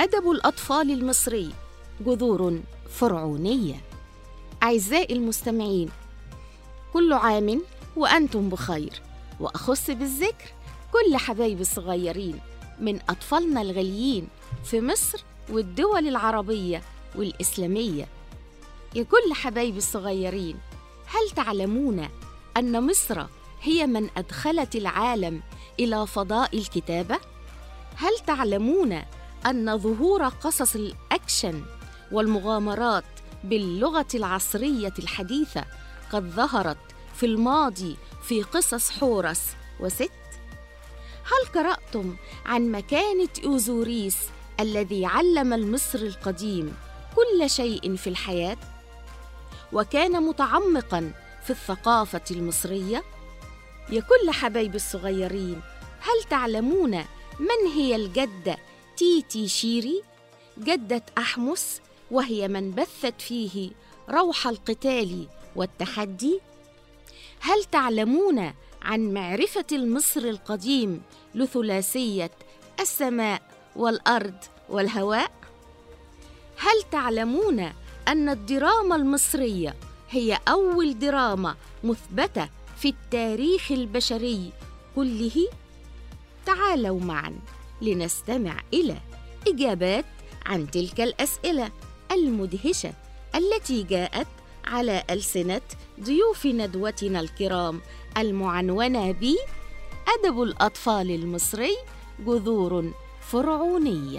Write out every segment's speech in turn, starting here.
أدب الأطفال المصري جذور فرعونية أعزائي المستمعين كل عام وأنتم بخير وأخص بالذكر كل حبايبي الصغيرين من أطفالنا الغاليين في مصر والدول العربية والإسلامية يا كل حبايبي الصغيرين هل تعلمون أن مصر هي من أدخلت العالم إلى فضاء الكتابة؟ هل تعلمون أن ظهور قصص الأكشن والمغامرات باللغة العصرية الحديثة قد ظهرت في الماضي في قصص حورس وست؟ هل قرأتم عن مكانة أوزوريس الذي علم المصري القديم كل شيء في الحياة؟ وكان متعمقا في الثقافة المصرية؟ يا كل حبايبي الصغيرين هل تعلمون من هي الجدة تيتي شيري؟ جدة أحمس وهي من بثت فيه روح القتال والتحدي؟ هل تعلمون عن معرفة المصري القديم لثلاثية السماء والأرض والهواء؟ هل تعلمون أن الدراما المصرية هي أول دراما مثبتة في التاريخ البشري كله؟ تعالوا معا لنستمع إلى إجابات عن تلك الأسئلة المدهشة التي جاءت على ألسنة ضيوف ندوتنا الكرام المعنونة ب أدب الأطفال المصري جذور فرعونية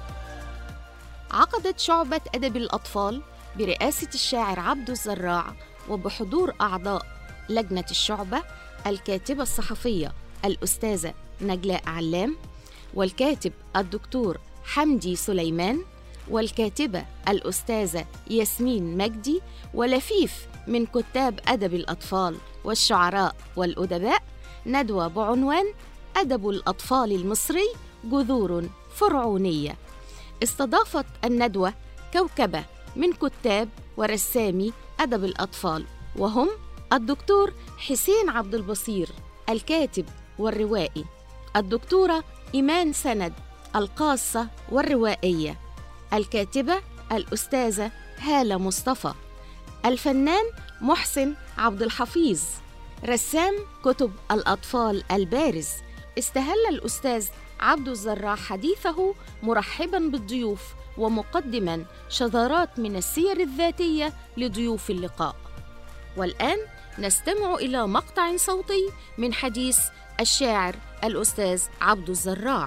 عقدت شعبة أدب الأطفال برئاسة الشاعر عبد الزراع وبحضور أعضاء لجنة الشعبة الكاتبة الصحفية الأستاذة نجلاء علام والكاتب الدكتور حمدي سليمان والكاتبة الأستاذة ياسمين مجدي ولفيف من كتاب أدب الأطفال والشعراء والأدباء ندوة بعنوان أدب الأطفال المصري جذور فرعونية استضافت الندوة كوكبة من كتاب ورسامي أدب الأطفال وهم الدكتور حسين عبد البصير الكاتب والروائي الدكتورة إيمان سند القاصة والروائية الكاتبة الأستاذة هالة مصطفى الفنان محسن عبد الحفيظ رسام كتب الأطفال البارز استهل الأستاذ عبد الزراع حديثه مرحبا بالضيوف ومقدما شذرات من السير الذاتية لضيوف اللقاء والآن نستمع إلى مقطع صوتي من حديث الشاعر الأستاذ عبد الزراع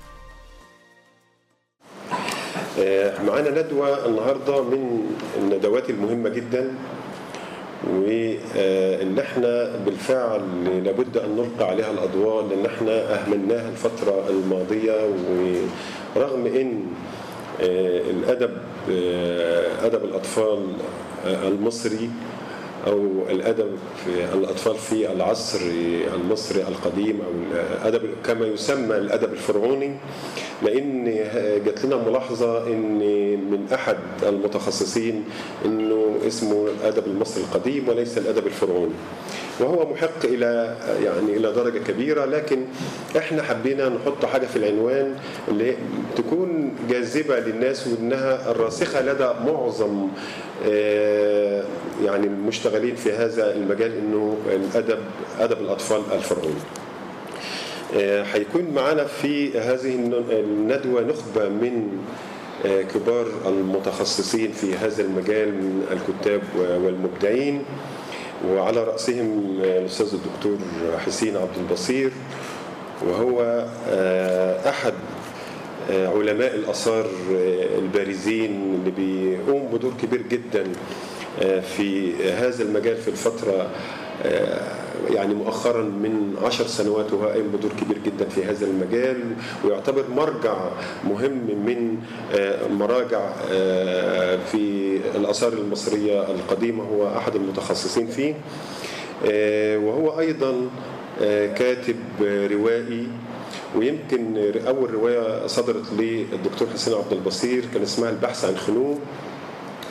معانا ندوة النهاردة من الندوات المهمة جدا وان احنا بالفعل لابد ان نلقى عليها الاضواء لان احنا اهملناها الفتره الماضيه ورغم ان الادب ادب الاطفال المصري او الادب في الاطفال في العصر المصري القديم او الادب كما يسمى الادب الفرعوني لان جات لنا ملاحظه ان من احد المتخصصين انه اسمه الادب المصري القديم وليس الادب الفرعوني وهو محق الى يعني الى درجه كبيره لكن احنا حبينا نحط حاجه في العنوان اللي تكون جاذبه للناس وانها الراسخه لدى معظم يعني المشتغلين في هذا المجال انه الادب ادب الاطفال الفرعوني. هيكون معنا في هذه الندوه نخبه من كبار المتخصصين في هذا المجال من الكتاب والمبدعين وعلى رأسهم الأستاذ الدكتور حسين عبد البصير وهو أحد علماء الآثار البارزين اللي بيقوم بدور كبير جدا في هذا المجال في الفترة يعني مؤخرا من عشر سنوات وهو قايم بدور كبير جدا في هذا المجال ويعتبر مرجع مهم من مراجع في الآثار المصرية القديمة هو أحد المتخصصين فيه وهو أيضا كاتب روائي ويمكن أول رواية صدرت للدكتور حسين عبد البصير كان اسمها البحث عن خنوم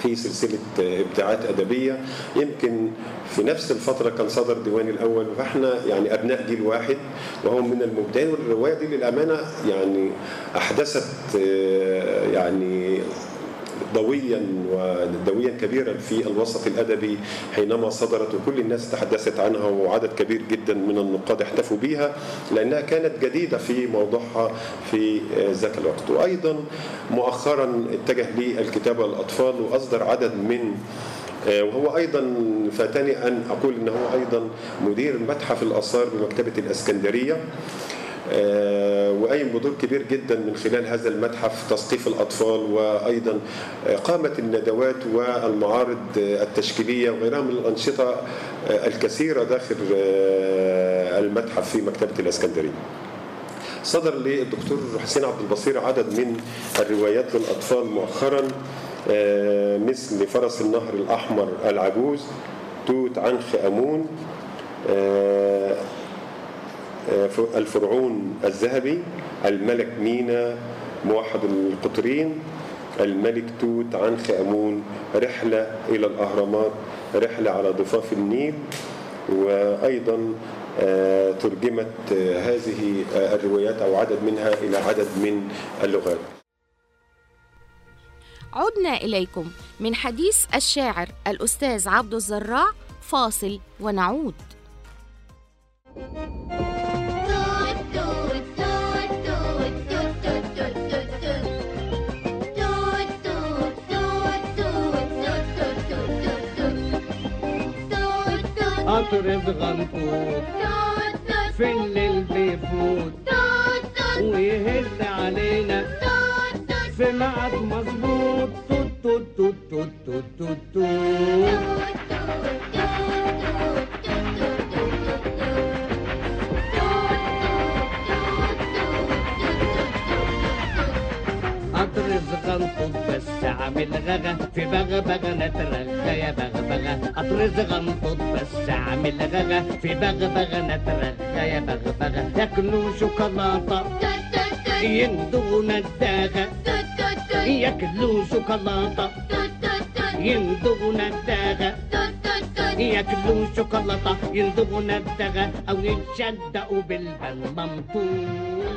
في سلسله ابداعات ادبيه يمكن في نفس الفتره كان صدر ديواني الاول فاحنا يعني ابناء جيل واحد وهو من المبدعين والروايه دي للامانه يعني احدثت يعني ضويا ودويا كبيرا في الوسط الادبي حينما صدرت وكل الناس تحدثت عنها وعدد كبير جدا من النقاد احتفوا بها لانها كانت جديده في موضوعها في ذاك الوقت وايضا مؤخرا اتجه للكتابه للاطفال واصدر عدد من وهو ايضا فاتني ان اقول ان هو ايضا مدير متحف الاثار بمكتبه الاسكندريه وقايم بدور كبير جدا من خلال هذا المتحف تثقيف الاطفال وايضا قامت الندوات والمعارض التشكيليه وغيرها من الانشطه الكثيره داخل المتحف في مكتبه الاسكندريه. صدر للدكتور حسين عبد البصير عدد من الروايات للاطفال مؤخرا مثل فرس النهر الاحمر العجوز توت عنخ امون الفرعون الذهبي الملك مينا موحد القطرين الملك توت عنخ امون رحله الى الاهرامات رحله على ضفاف النيل وايضا ترجمت هذه الروايات او عدد منها الى عدد من اللغات عدنا اليكم من حديث الشاعر الاستاذ عبد الزراع فاصل ونعود قطر بغنطوط في الليل بيفوت ويهز علينا في ميعاد مظبوط توت توت توت توت توت توت توت قطر زغنطوط بس عامل غغا في بغبغة نترغى يا بغبغة قطر زغنطوط بس عامل غغا في بغبغة نترغى يا بغبغة ياكلوا شوكولاتة يندغوا نداغة ياكلوا شوكولاتة يندغوا نداغة ياكلوا شوكولاتة يندغوا نداغة أو يتشدقوا بالبلمنطوط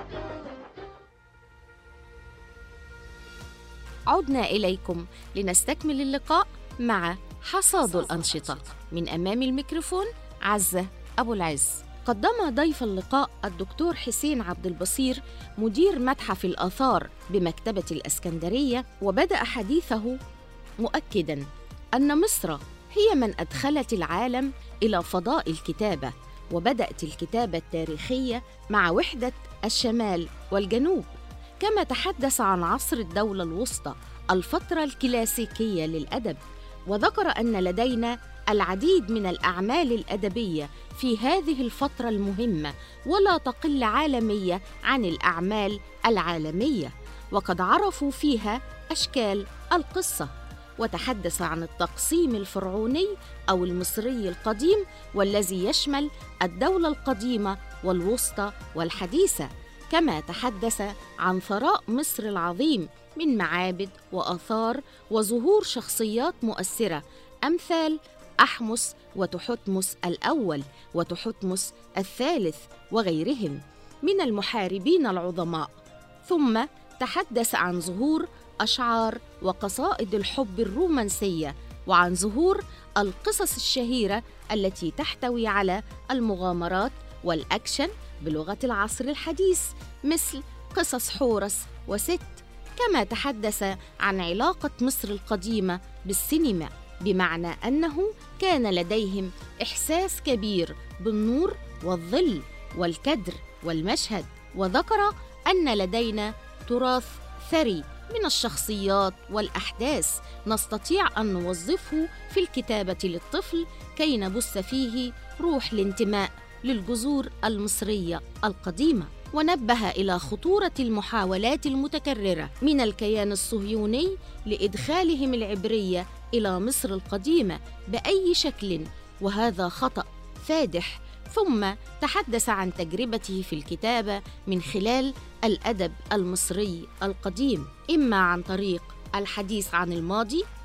عدنا إليكم لنستكمل اللقاء مع حصاد الأنشطة من أمام الميكروفون عزة أبو العز قدم ضيف اللقاء الدكتور حسين عبد البصير مدير متحف الآثار بمكتبة الإسكندرية وبدأ حديثه مؤكداً أن مصر هي من أدخلت العالم إلى فضاء الكتابة وبدأت الكتابة التاريخية مع وحدة الشمال والجنوب كما تحدث عن عصر الدولة الوسطى الفترة الكلاسيكية للأدب وذكر أن لدينا العديد من الأعمال الأدبية في هذه الفترة المهمة ولا تقل عالمية عن الأعمال العالمية وقد عرفوا فيها أشكال القصة وتحدث عن التقسيم الفرعوني أو المصري القديم والذي يشمل الدولة القديمة والوسطى والحديثة كما تحدث عن ثراء مصر العظيم من معابد واثار وظهور شخصيات مؤثره امثال احمس وتحتمس الاول وتحتمس الثالث وغيرهم من المحاربين العظماء ثم تحدث عن ظهور اشعار وقصائد الحب الرومانسيه وعن ظهور القصص الشهيره التي تحتوي على المغامرات والاكشن بلغه العصر الحديث مثل قصص حورس وست كما تحدث عن علاقه مصر القديمه بالسينما بمعنى انه كان لديهم احساس كبير بالنور والظل والكدر والمشهد وذكر ان لدينا تراث ثري من الشخصيات والاحداث نستطيع ان نوظفه في الكتابه للطفل كي نبث فيه روح الانتماء للجذور المصريه القديمه ونبه الى خطوره المحاولات المتكرره من الكيان الصهيوني لادخالهم العبريه الى مصر القديمه باي شكل وهذا خطا فادح ثم تحدث عن تجربته في الكتابه من خلال الادب المصري القديم اما عن طريق الحديث عن الماضي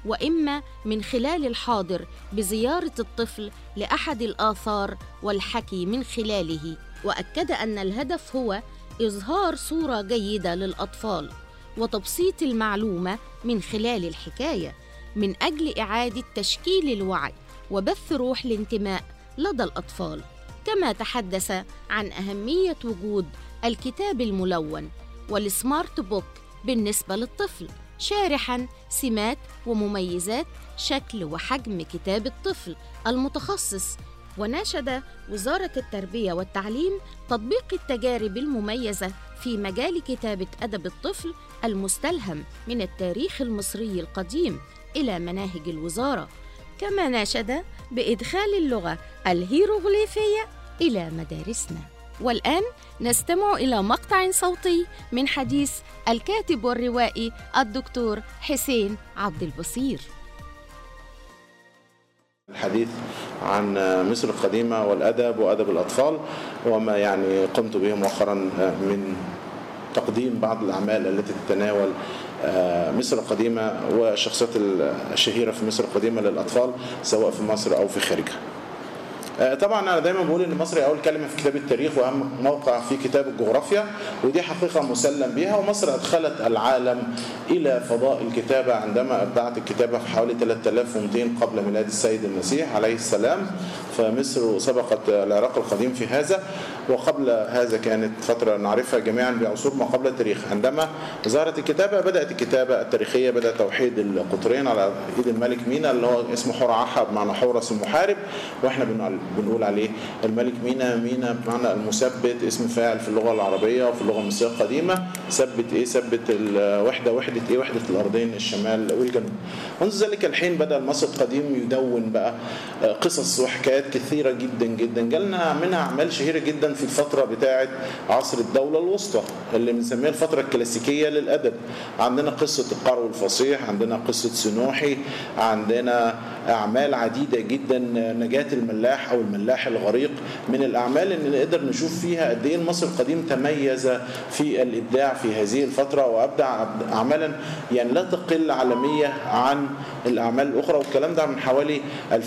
واما من خلال الحاضر بزياره الطفل لاحد الاثار والحكي من خلاله واكد ان الهدف هو اظهار صوره جيده للاطفال وتبسيط المعلومه من خلال الحكايه من اجل اعاده تشكيل الوعي وبث روح الانتماء لدى الاطفال كما تحدث عن اهميه وجود الكتاب الملون والسمارت بوك بالنسبه للطفل شارحا سمات ومميزات شكل وحجم كتاب الطفل المتخصص وناشد وزاره التربيه والتعليم تطبيق التجارب المميزه في مجال كتابه ادب الطفل المستلهم من التاريخ المصري القديم الى مناهج الوزاره كما ناشد بادخال اللغه الهيروغليفيه الى مدارسنا والان نستمع الى مقطع صوتي من حديث الكاتب والروائي الدكتور حسين عبد البصير الحديث عن مصر القديمة والأدب وأدب الأطفال وما يعني قمت به مؤخرا من تقديم بعض الأعمال التي تتناول مصر القديمة والشخصيات الشهيرة في مصر القديمة للأطفال سواء في مصر أو في خارجها طبعا انا دايما بقول ان مصر هي اول كلمه في كتاب التاريخ واهم موقع في كتاب الجغرافيا ودي حقيقه مسلم بها ومصر ادخلت العالم الى فضاء الكتابه عندما ابدعت الكتابه في حوالي 3200 قبل ميلاد السيد المسيح عليه السلام فمصر سبقت العراق القديم في هذا وقبل هذا كانت فتره نعرفها جميعا بعصور ما قبل التاريخ عندما ظهرت الكتابه بدات الكتابه التاريخيه بدا توحيد القطرين على ايد الملك مينا اللي هو اسمه حور عحا بمعنى حورس المحارب واحنا بنقول عليه الملك مينا مينا بمعنى المثبت اسم فاعل في اللغه العربيه وفي اللغه المصريه القديمه ثبت ايه ثبت الوحده وحده ايه وحده الارضين الشمال والجنوب منذ ذلك الحين بدا المصري القديم يدون بقى قصص وحكايات كثيره جدا جدا جالنا منها اعمال شهيره جدا في الفتره بتاعه عصر الدوله الوسطى اللي بنسميها الفتره الكلاسيكيه للادب عندنا قصه القرو الفصيح عندنا قصه سنوحي عندنا اعمال عديده جدا نجاه الملاح او الملاح الغريق من الاعمال اللي نقدر نشوف فيها قد ايه المصري القديم تميز في الابداع في هذه الفتره وابدع اعمالا يعني لا تقل عالميه عن الاعمال الاخرى والكلام ده من حوالي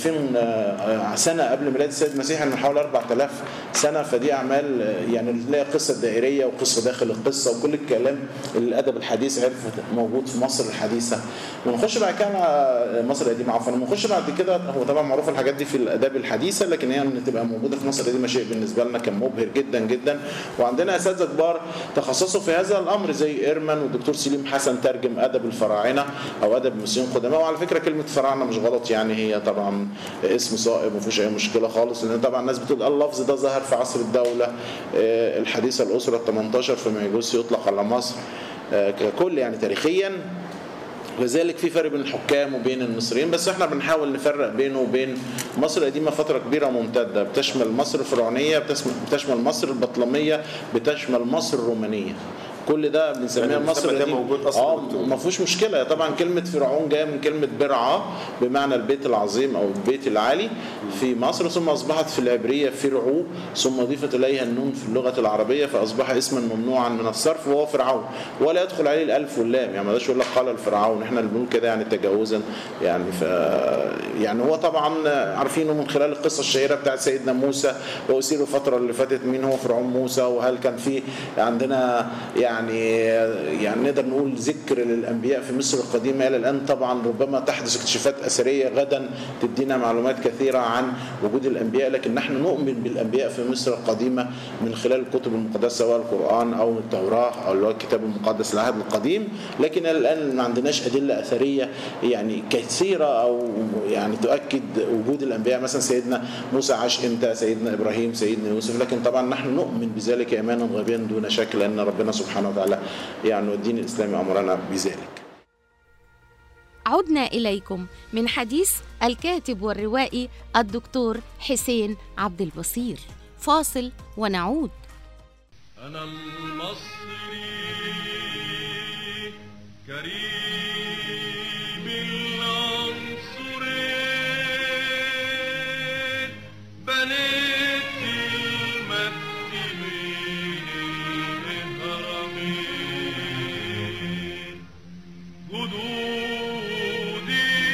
2000 سنه قبل ميلاد السيد المسيح من حوالي 4000 سنه فدي اعمال يعني نلاقي قصه دائريه وقصه داخل القصه وكل الكلام اللي الادب الحديث عرف موجود في مصر الحديثه ونخش بعد كده على مصر القديمه عفوا ونخش بعد كده هو طبعا معروف الحاجات دي في الاداب الحديثه لكن هي ان تبقى موجوده في مصر القديمه شيء بالنسبه لنا كان مبهر جدا جدا وعندنا اساتذه كبار تخصصوا في هذا الامر زي ايرمان والدكتور سليم حسن ترجم ادب الفراعنه او ادب المصريين القدماء وعلى فكره كلمه فراعنه مش غلط يعني هي طبعا اسم صائب ما فيهوش اي مشكله خالص لان طبعا الناس بتقول اللفظ ده ظهر في عصر الدوله الحديثه الاسره ال 18 فما يجوز يطلق على مصر ككل يعني تاريخيا وذلك في فرق بين الحكام وبين المصريين بس احنا بنحاول نفرق بينه وبين مصر القديمه فتره كبيره وممتده بتشمل مصر الفرعونيه بتشمل مصر البطلميه بتشمل مصر الرومانيه كل ده بنسميها يعني مصر ده القديم. موجود أصلاً اه مكتوب. ما فيهوش مشكله طبعا كلمه فرعون جايه من كلمه برعه بمعنى البيت العظيم او البيت العالي في مصر ثم اصبحت في العبريه فرعو ثم اضيفت اليها النون في اللغه العربيه فاصبح اسما ممنوعا من الصرف وهو فرعون ولا يدخل عليه الالف واللام يعني ما يقول لك قال الفرعون احنا اللي بنقول كده يعني تجاوزا يعني ف يعني هو طبعا عارفينه من خلال القصه الشهيره بتاعت سيدنا موسى واسير الفتره اللي فاتت مين هو فرعون موسى وهل كان في عندنا يعني يعني نقدر نقول ذكر للانبياء في مصر القديمه الى الان طبعا ربما تحدث اكتشافات اثريه غدا تدينا معلومات كثيره عن وجود الانبياء لكن نحن نؤمن بالانبياء في مصر القديمه من خلال الكتب المقدسه سواء القران او التوراه او اللي هو الكتاب المقدس العهد القديم لكن الى الان ما عندناش ادله اثريه يعني كثيره او يعني تؤكد وجود الانبياء مثلا سيدنا موسى عاش امتى سيدنا ابراهيم سيدنا يوسف لكن طبعا نحن نؤمن بذلك ايمانا غيبيا دون شك لان ربنا سبحانه وتعالى يعني الدين الاسلامي امرنا بذلك عدنا إليكم من حديث الكاتب والروائي الدكتور حسين عبد البصير فاصل ونعود أنا المصري كريم العنصري بنيت المجد بين الهرمين جدودي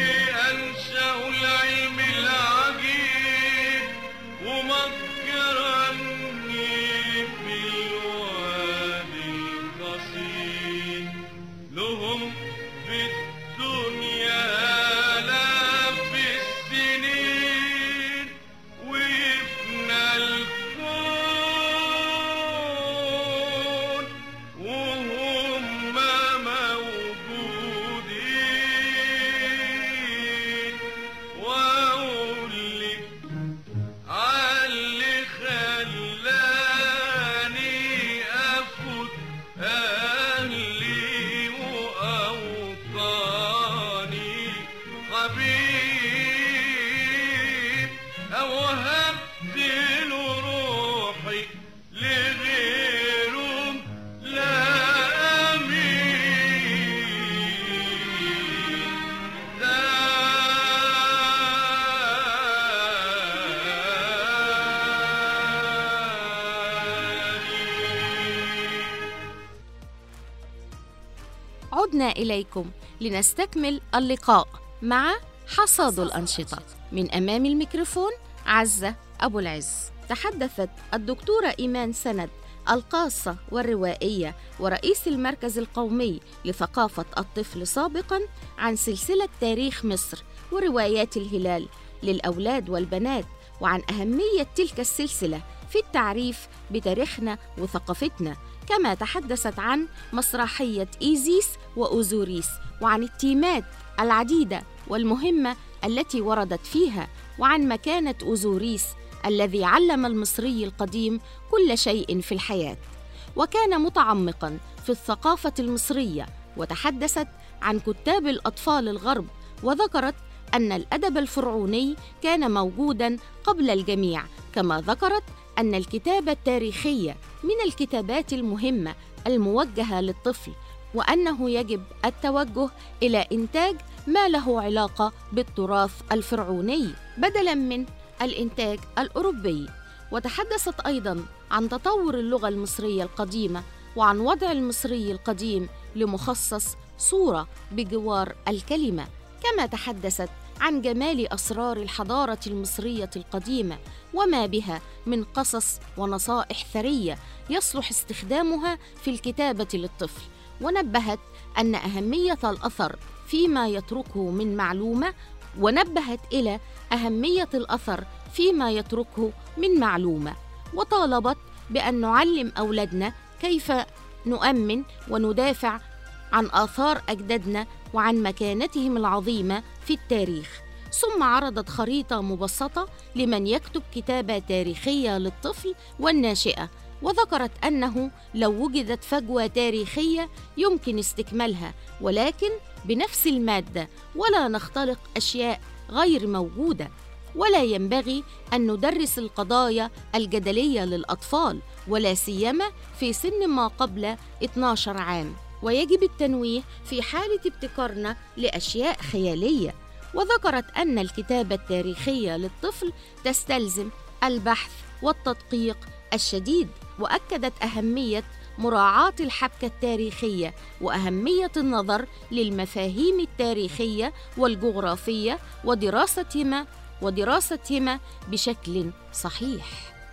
عدنا إليكم لنستكمل اللقاء مع حصاد الأنشطة من أمام الميكروفون عزة أبو العز تحدثت الدكتورة إيمان سند القاصة والروائية ورئيس المركز القومي لثقافة الطفل سابقا عن سلسلة تاريخ مصر وروايات الهلال للأولاد والبنات وعن أهمية تلك السلسلة في التعريف بتاريخنا وثقافتنا كما تحدثت عن مسرحية إيزيس وأوزوريس وعن التيمات العديدة والمهمة التي وردت فيها وعن مكانة أوزوريس الذي علم المصري القديم كل شيء في الحياة وكان متعمقا في الثقافة المصرية وتحدثت عن كتاب الأطفال الغرب وذكرت أن الأدب الفرعوني كان موجودا قبل الجميع كما ذكرت أن الكتابة التاريخية من الكتابات المهمة الموجهة للطفل وأنه يجب التوجه إلى إنتاج ما له علاقة بالتراث الفرعوني بدلاً من الإنتاج الأوروبي وتحدثت أيضاً عن تطور اللغة المصرية القديمة وعن وضع المصري القديم لمخصص صورة بجوار الكلمة كما تحدثت عن جمال أسرار الحضارة المصرية القديمة وما بها من قصص ونصائح ثرية يصلح استخدامها في الكتابة للطفل ونبهت أن أهمية الأثر فيما يتركه من معلومة ونبهت إلى أهمية الأثر فيما يتركه من معلومة وطالبت بأن نعلم أولادنا كيف نؤمن وندافع عن آثار أجدادنا وعن مكانتهم العظيمة في التاريخ ثم عرضت خريطة مبسطة لمن يكتب كتابة تاريخية للطفل والناشئة وذكرت أنه لو وجدت فجوة تاريخية يمكن استكمالها ولكن بنفس المادة ولا نختلق أشياء غير موجودة ولا ينبغي أن ندرس القضايا الجدلية للأطفال ولا سيما في سن ما قبل 12 عام ويجب التنويه في حالة ابتكارنا لأشياء خيالية وذكرت أن الكتابة التاريخية للطفل تستلزم البحث والتدقيق الشديد وأكدت أهمية مراعاة الحبكة التاريخية وأهمية النظر للمفاهيم التاريخية والجغرافية ودراستهما ودراستهما بشكل صحيح.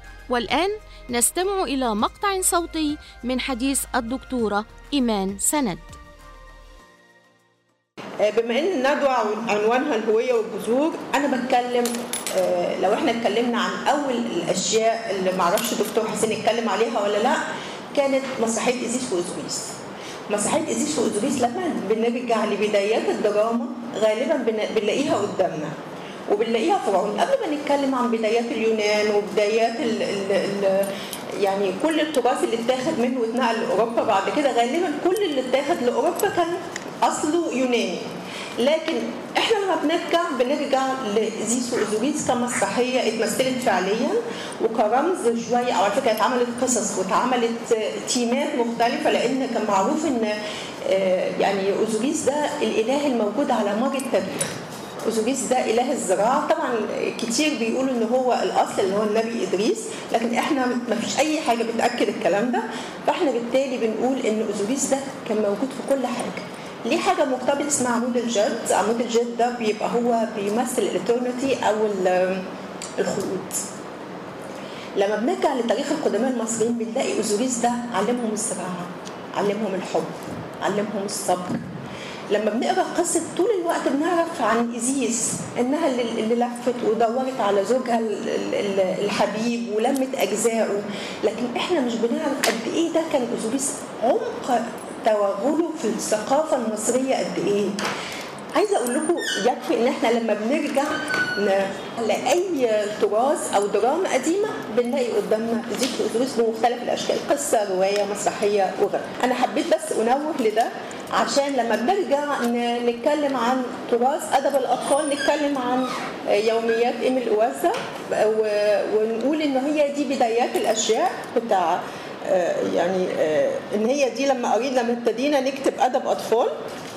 والآن نستمع إلى مقطع صوتي من حديث الدكتورة إيمان سند. بما ان الندوه عنوانها الهويه والجذور انا بتكلم آه، لو احنا اتكلمنا عن اول الاشياء اللي معرفش دكتور حسين اتكلم عليها ولا لا كانت مسرحيه ازيس واوزوريس مسرحيه ازيس واوزوريس لما بنرجع لبدايات الدراما غالبا بن- بنلاقيها قدامنا وبنلاقيها فرعون قبل ما نتكلم عن بدايات اليونان وبدايات ال ال ال يعني كل التراث اللي اتاخد منه واتنقل لاوروبا بعد كده غالبا كل اللي اتاخد لاوروبا كان اصله يوناني لكن احنا لما بنرجع بنرجع لزيسو اوزوريس كمسرحيه اتمثلت فعليا وكرمز شويه او على فكره اتعملت قصص واتعملت تيمات مختلفه لان كان معروف ان آه، يعني اوزوريس ده الاله الموجود على مر التاريخ اوزوريس ده اله الزراعه طبعا كتير بيقولوا ان هو الاصل اللي هو النبي ادريس لكن احنا ما فيش اي حاجه بتاكد الكلام ده فاحنا بالتالي بنقول ان اوزوريس ده كان موجود في كل حاجه ليه حاجه مرتبطه اسمها عمود الجد عمود الجد ده بيبقى هو بيمثل الاترنتي او ال- الخلود لما بنرجع لتاريخ القدماء المصريين بنلاقي اوزوريس ده علمهم الزراعه علمهم الحب علمهم الصبر لما بنقرا قصه طول الوقت بنعرف عن ايزيس انها اللي اللي لفت ودورت على زوجها ال- ال- ال- الحبيب ولمت اجزائه لكن احنا مش بنعرف قد ايه ده كان اوزوريس عمق توغله في الثقافه المصريه قد ايه عايزه اقول لكم يكفي ان احنا لما بنرجع ن- لاي تراث او دراما قديمه بنلاقي قدامنا ذكر اوزوريس بمختلف الاشكال قصه روايه مسرحيه وغيرها انا حبيت بس انوه لده عشان لما بنرجع ن- نتكلم عن تراث ادب الاطفال نتكلم عن يوميات ايميل اواسا و- ونقول ان هي دي بدايات الاشياء بتاع آه، يعني آه، ان هي دي لما قرينا لما ابتدينا نكتب ادب اطفال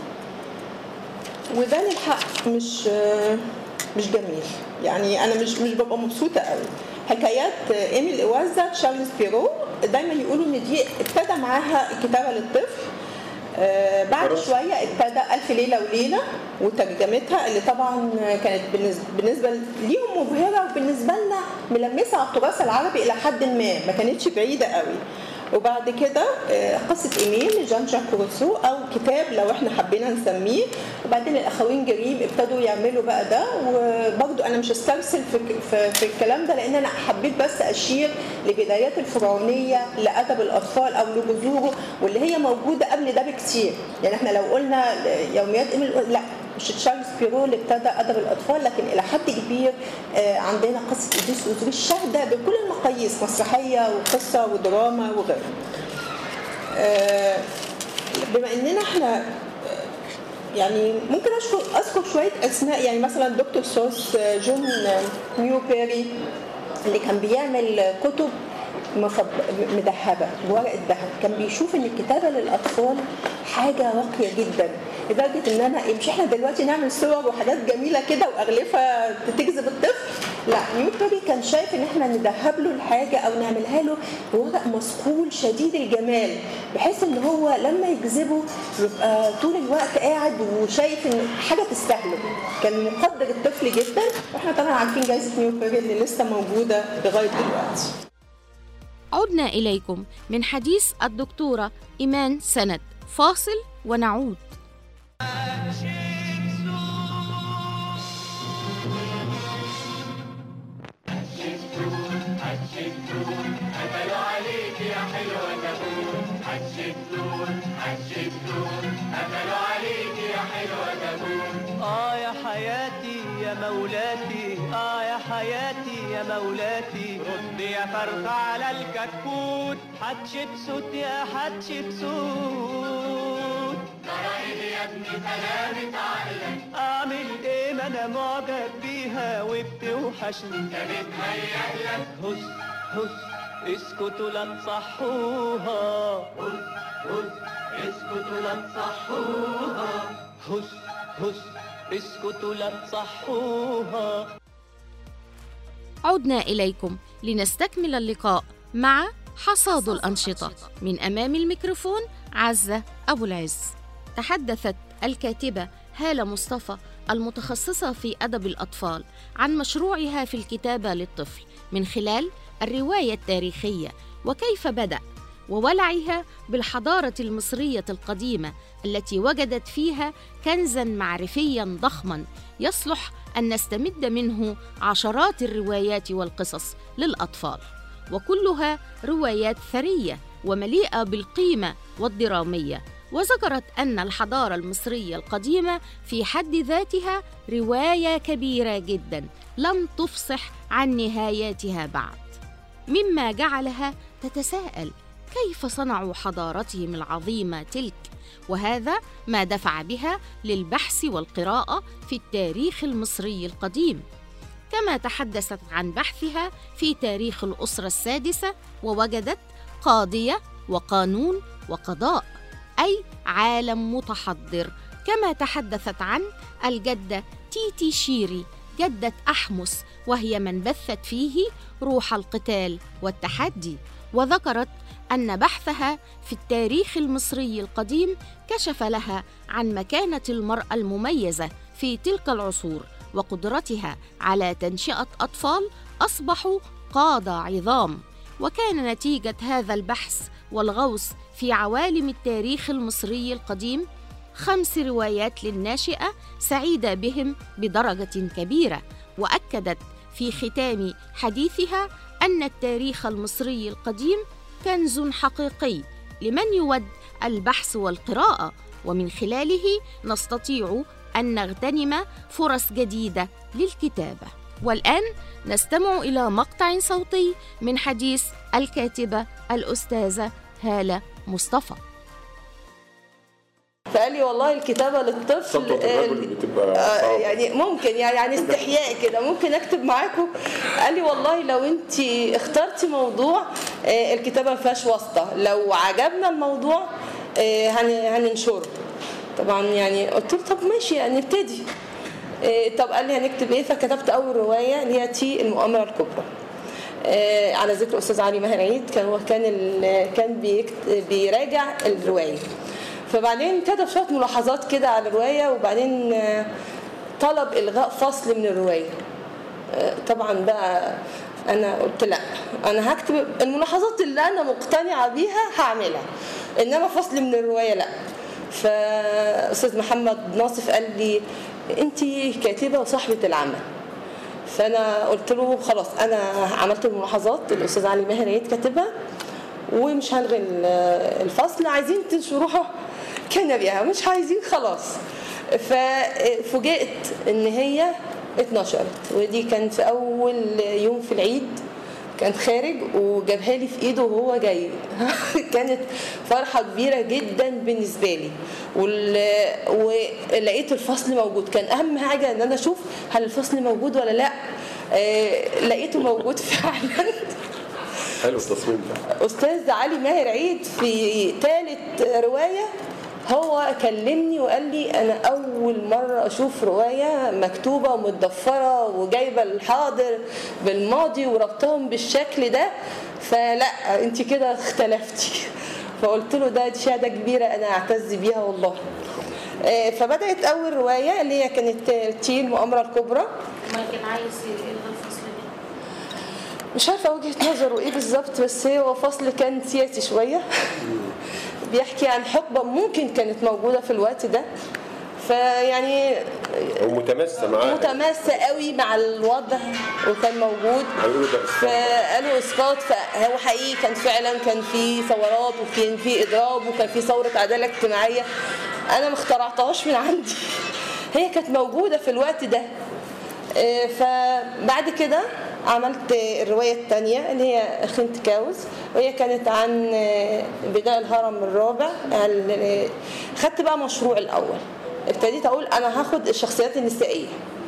وده للحق مش مش جميل يعني انا مش مش ببقى مبسوطه قوي حكايات ايميل اوازا تشارلز بيرو دايما يقولوا ان دي ابتدى معاها الكتابه للطفل آه، بعد خلاص. شويه ابتدى الف ليله وليله وترجمتها اللي طبعا كانت بالنسبه, بالنسبة ليهم مبهره وبالنسبه لنا ملمسه على التراث العربي الى حد ما ما كانتش بعيده قوي وبعد كده آه، قصة إيميل لجان جاك روسو أو كتاب لو احنا حبينا نسميه وبعدين الأخوين جريم ابتدوا يعملوا بقى ده وبرضو أنا مش هسترسل في, في, في الكلام ده لأن أنا حبيت بس أشير لبدايات الفرعونية لأدب الأطفال أو لجذوره واللي هي موجودة قبل ده بكتير يعني احنا لو قلنا يوميات إيميل لا مش تشارلز بيرو اللي ابتدى ادب الاطفال لكن الى حد كبير آه، عندنا قصه ادريس وزوج الشهده بكل المقاييس مسرحيه وقصه ودراما وغيره. آه، بما اننا احنا آه، يعني ممكن اذكر اذكر شويه اسماء يعني مثلا دكتور سوس آه، جون آه، نيوبيري اللي كان بيعمل كتب مفض- مذهبه بورق الذهب كان بيشوف ان الكتابه للاطفال حاجه راقيه جدا لدرجه ان انا إيه، مش احنا دلوقتي نعمل صور وحاجات جميله كده واغلفه تجذب الطفل لا نيوبري كان شايف ان احنا ندهب له الحاجه او نعملها له بورق مصقول شديد الجمال بحيث ان هو لما يجذبه يبقى طول الوقت قاعد وشايف ان حاجه تستاهله كان مقدر الطفل جدا واحنا طبعا عارفين جائزه نيوبري اللي لسه موجوده لغايه دلوقتي عدنا إليكم من حديث الدكتورة إيمان سند فاصل ونعود آه يا حياتي يا مولاتي آه يا حياتي يا مولاتي رد يا فرخ على الكتكوت حتشبسوت يا حتشبسوت يا ابني سلامة عقلك أعمل إيه ما أنا معجب بيها وبتوحشني يا بتهيألك هس هس اسكتوا لا تصحوها هس هس اسكتوا لا تصحوها هس هس اسكتوا لا تصحوها عدنا إليكم لنستكمل اللقاء مع حصاد الأنشطة من أمام الميكروفون عزة أبو العز تحدثت الكاتبة هالة مصطفى المتخصصة في أدب الأطفال عن مشروعها في الكتابة للطفل من خلال الرواية التاريخية وكيف بدأ وولعها بالحضارة المصرية القديمة التي وجدت فيها كنزا معرفيا ضخما يصلح أن نستمد منه عشرات الروايات والقصص للأطفال وكلها روايات ثرية ومليئة بالقيمة والدرامية وذكرت أن الحضارة المصرية القديمة في حد ذاتها رواية كبيرة جدا لم تفصح عن نهاياتها بعد مما جعلها تتساءل كيف صنعوا حضارتهم العظيمه تلك وهذا ما دفع بها للبحث والقراءه في التاريخ المصري القديم كما تحدثت عن بحثها في تاريخ الاسره السادسه ووجدت قاضيه وقانون وقضاء اي عالم متحضر كما تحدثت عن الجده تيتي شيري جده احمس وهي من بثت فيه روح القتال والتحدي وذكرت ان بحثها في التاريخ المصري القديم كشف لها عن مكانه المراه المميزه في تلك العصور وقدرتها على تنشئه اطفال اصبحوا قاده عظام وكان نتيجه هذا البحث والغوص في عوالم التاريخ المصري القديم خمس روايات للناشئه سعيده بهم بدرجه كبيره واكدت في ختام حديثها ان التاريخ المصري القديم كنز حقيقي لمن يود البحث والقراءه ومن خلاله نستطيع ان نغتنم فرص جديده للكتابه والان نستمع الى مقطع صوتي من حديث الكاتبه الاستاذه هاله مصطفى فقال لي والله الكتابه للطفل خطوة الرجل بتبقى آه، صعبة. يعني ممكن يعني يعني استحياء كده ممكن اكتب معاكم قال لي والله لو انت اخترتي موضوع آه، الكتابه ما فيهاش واسطه لو عجبنا الموضوع آه، هن- هننشره طبعا يعني قلت له طب ماشي يعني نبتدي آه، طب قال لي هنكتب ايه فكتبت اول روايه اللي هي تي المؤامره الكبرى آه، على ذكر الاستاذ علي ماهر عيد كان هو كان ال- كان بيكت- بيراجع الروايه فبعدين كتب شويه ملاحظات كده على الروايه وبعدين آه، طلب الغاء فصل من الروايه آه، طبعا بقى انا قلت لا انا هكتب الملاحظات اللي انا مقتنعه بيها هعملها انما فصل من الروايه لا فاستاذ محمد ناصف قال لي انت كاتبه وصاحبه العمل فانا قلت له خلاص انا عملت الملاحظات الاستاذ علي ماهر عيد كاتبها ومش هلغي ال- الفصل عايزين تنشروها كان بيها مش عايزين خلاص ففوجئت ان هي اتنشرت ودي كان في اول يوم في العيد كان خارج وجابها لي في ايده وهو جاي كانت فرحه كبيره جدا بالنسبه لي وال- ولقيت الفصل موجود كان اهم حاجه ان انا اشوف هل الفصل موجود ولا لا آه، لقيته موجود فعلا حلو التصميم ده استاذ علي ماهر عيد في ثالث روايه هو كلمني وقال لي انا اول مره اشوف روايه مكتوبه ومتضفره وجايبه الحاضر بالماضي وربطهم بالشكل ده فلا انت كده اختلفتي فقلت له ده دي شهاده كبيره انا اعتز بيها والله آه، فبدات اول روايه اللي هي كانت تي المؤامره الكبرى ما كان عايز يلغي الفصل ده مش عارفه وجهه نظره ايه بالظبط بس هو فصل كان سياسي شويه بيحكي عن حقبه ممكن كانت موجوده في الوقت ده فيعني ومتماسه معاه متماسه قوي مع الوضع وكان موجود هيقولوا ده إسقاط. فقالوا اسقاط فهو حقيقي كان فعلا كان في ثورات وكان في اضراب وكان في ثوره عداله اجتماعيه انا ما اخترعتهاش من عندي هي كانت موجوده في الوقت ده آه، فبعد كده عملت الرواية الثانية اللي هي خنت كاوز وهي كانت عن آه، بناء الهرم الرابع ال- خدت بقى مشروع الأول ابتديت أقول أنا هاخد الشخصيات النسائية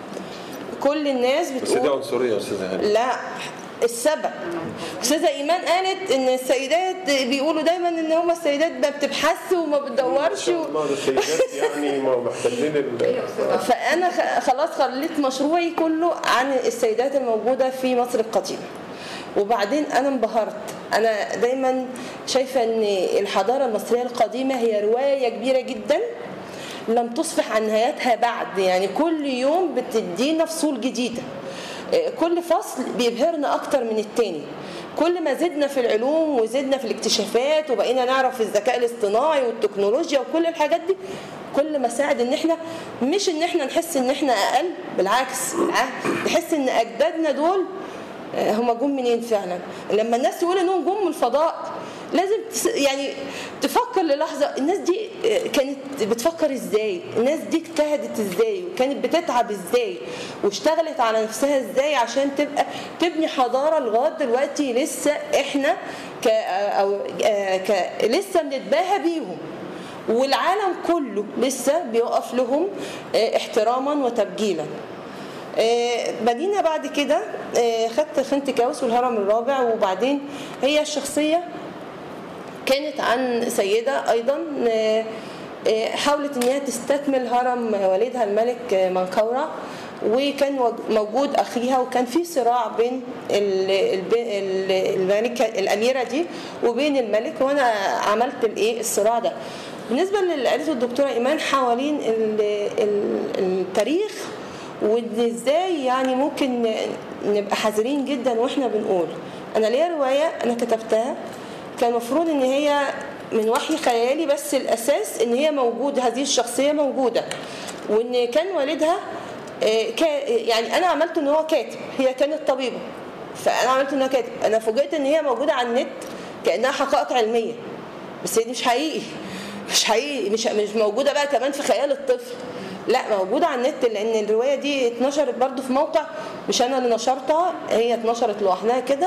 كل الناس بس دي بتقول عنصريه يا استاذه هاني لا السبب استاذه ايمان قالت ان السيدات بيقولوا دايما ان هم السيدات ما بتبحث وما بتدورش و... ما ده السيدات يعني ما محتلين ال- فانا خ- خلاص خليت مشروعي كله عن السيدات الموجوده في مصر القديمه وبعدين انا انبهرت انا دايما شايفه ان الحضاره المصريه القديمه هي روايه كبيره جدا لم تصفح عن نهايتها بعد يعني كل يوم بتدينا فصول جديده آه، كل فصل بيبهرنا اكتر من التاني كل ما زدنا في العلوم وزدنا في الاكتشافات وبقينا نعرف الذكاء الاصطناعي والتكنولوجيا وكل الحاجات دي كل ما ساعد ان احنا مش ان احنا نحس ان احنا اقل بالعكس بالعكس نحس ان اجدادنا دول آه، هم جم منين فعلا لما الناس تقول انهم جم من الفضاء لازم تس- يعني تفكر للحظه الناس دي آه، كانت بتفكر ازاي الناس دي اجتهدت ازاي وكانت بتتعب ازاي واشتغلت على نفسها ازاي عشان تبقى تبني حضاره لغايه دلوقتي لسه احنا ك او آه، ك لسه بنتباهى بيهم والعالم كله لسه بيقف لهم آه، احتراما وتبجيلا آه، بدينا بعد كده آه، خدت خنت كاوس والهرم الرابع وبعدين هي الشخصيه كانت عن سيده ايضا آه، آه، حاولت ان هي تستكمل هرم والدها الملك آه، منقورة وكان وج- موجود اخيها وكان في صراع بين ال- الب- ال- الملكه الاميره دي وبين الملك وانا عملت الايه الصراع ده بالنسبه للي قالته الدكتوره ايمان حوالين ال- ال- التاريخ وان ازاي يعني ممكن نبقى حذرين جدا واحنا بنقول انا ليا روايه انا كتبتها كان المفروض ان هي من وحي خيالي بس الاساس ان هي موجوده هذه الشخصيه موجوده وان كان والدها آه، كا- يعني انا عملت ان هو كاتب هي كانت طبيبه فانا عملت ان هو كاتب انا فوجئت ان هي موجوده على النت كانها حقائق علميه بس هي دي مش حقيقي مش حقيقي مش مش موجوده بقى كمان في خيال الطفل لا موجوده على النت لان الروايه دي اتنشرت برضو في موقع مش انا اللي نشرتها هي اتنشرت لوحدها كده